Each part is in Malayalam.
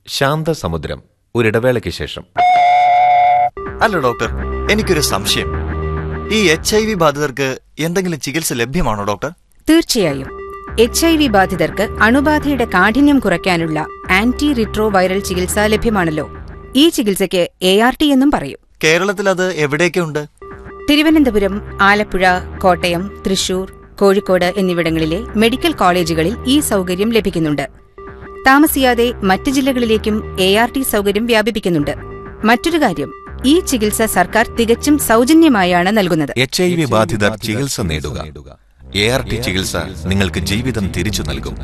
ശാന്തസമുദ്രം ഒരിടവേളയ്ക്ക് ശേഷം അല്ല ഡോക്ടർ എനിക്കൊരു സംശയം ഈ എച്ച് ഐ വി ബാധിതർക്ക് എന്തെങ്കിലും ചികിത്സ ലഭ്യമാണോ ഡോക്ടർ തീർച്ചയായും എച്ച് ഐ വി ബാധിതർക്ക് അണുബാധയുടെ കാഠിന്യം കുറയ്ക്കാനുള്ള ആന്റി റിട്രോ വൈറൽ ചികിത്സ ലഭ്യമാണല്ലോ ഈ ചികിത്സയ്ക്ക് എ ആർ ടി എന്നും പറയും കേരളത്തിൽ അത് എവിടെയൊക്കെ ഉണ്ട് തിരുവനന്തപുരം ആലപ്പുഴ കോട്ടയം തൃശൂർ കോഴിക്കോട് എന്നിവിടങ്ങളിലെ മെഡിക്കൽ കോളേജുകളിൽ ഈ സൗകര്യം ലഭിക്കുന്നുണ്ട് താമസിയാതെ മറ്റ് ജില്ലകളിലേക്കും എ ആർ ടി സൗകര്യം വ്യാപിപ്പിക്കുന്നുണ്ട് മറ്റൊരു കാര്യം ഈ ചികിത്സ സർക്കാർ തികച്ചും സൗജന്യമായാണ് നൽകുന്നത് എച്ച് ഐ വി ബാധിതർ ചികിത്സ നേടുക എ ആർ ടി ചികിത്സ നിങ്ങൾക്ക് ജീവിതം തിരിച്ചു നൽകും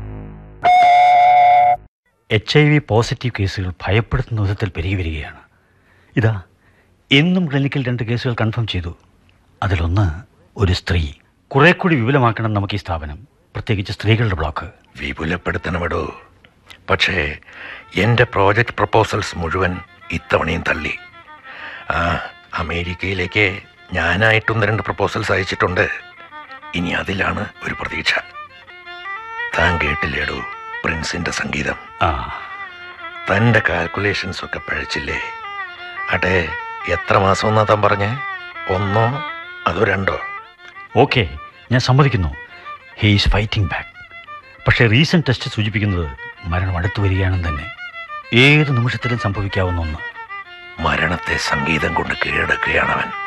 എച്ച് ഐ വി പോസിറ്റീവ് കേസുകൾ ഭയപ്പെടുത്തുന്ന വിധത്തിൽ പെരുകി വരികയാണ് ഇതാ എന്നും ക്ലിനിക്കിൽ രണ്ട് കേസുകൾ കൺഫേം ചെയ്തു അതിലൊന്ന് ഒരു സ്ത്രീ കുറെ കൂടി വിപുലമാക്കണം നമുക്ക് ഈ സ്ഥാപനം പ്രത്യേകിച്ച് സ്ത്രീകളുടെ ബ്ലോക്ക് വിപുലപ്പെടുത്തണമെടോ പക്ഷേ എൻ്റെ പ്രോജക്റ്റ് പ്രപ്പോസൽസ് മുഴുവൻ ഇത്തവണയും തള്ളി ആ അമേരിക്കയിലേക്ക് ഞാനായിട്ടൊന്ന് രണ്ട് പ്രപ്പോസൽസ് അയച്ചിട്ടുണ്ട് ഇനി അതിലാണ് ഒരു പ്രതീക്ഷ താൻ കേട്ടില്ലേടോ പ്രിൻസിന്റെ സംഗീതം ആ തൻ്റെ കാൽക്കുലേഷൻസ് ഒക്കെ പഴച്ചില്ലേ അട്ടെ എത്ര മാസം എന്നാ താൻ പറഞ്ഞേ ഒന്നോ അതോ രണ്ടോ ഓക്കെ ഞാൻ സമ്മതിക്കുന്നു ഹീ ഈസ് ഫൈറ്റിംഗ് ബാക്ക് പക്ഷേ റീസെന്റ് ടെസ്റ്റ് സൂചിപ്പിക്കുന്നത് മരണം അടുത്തു വരികയാണെന്ന് തന്നെ ഏത് നിമിഷത്തിലും സംഭവിക്കാവുന്ന ഒന്ന് മരണത്തെ സംഗീതം കൊണ്ട് കീഴടക്കുകയാണവൻ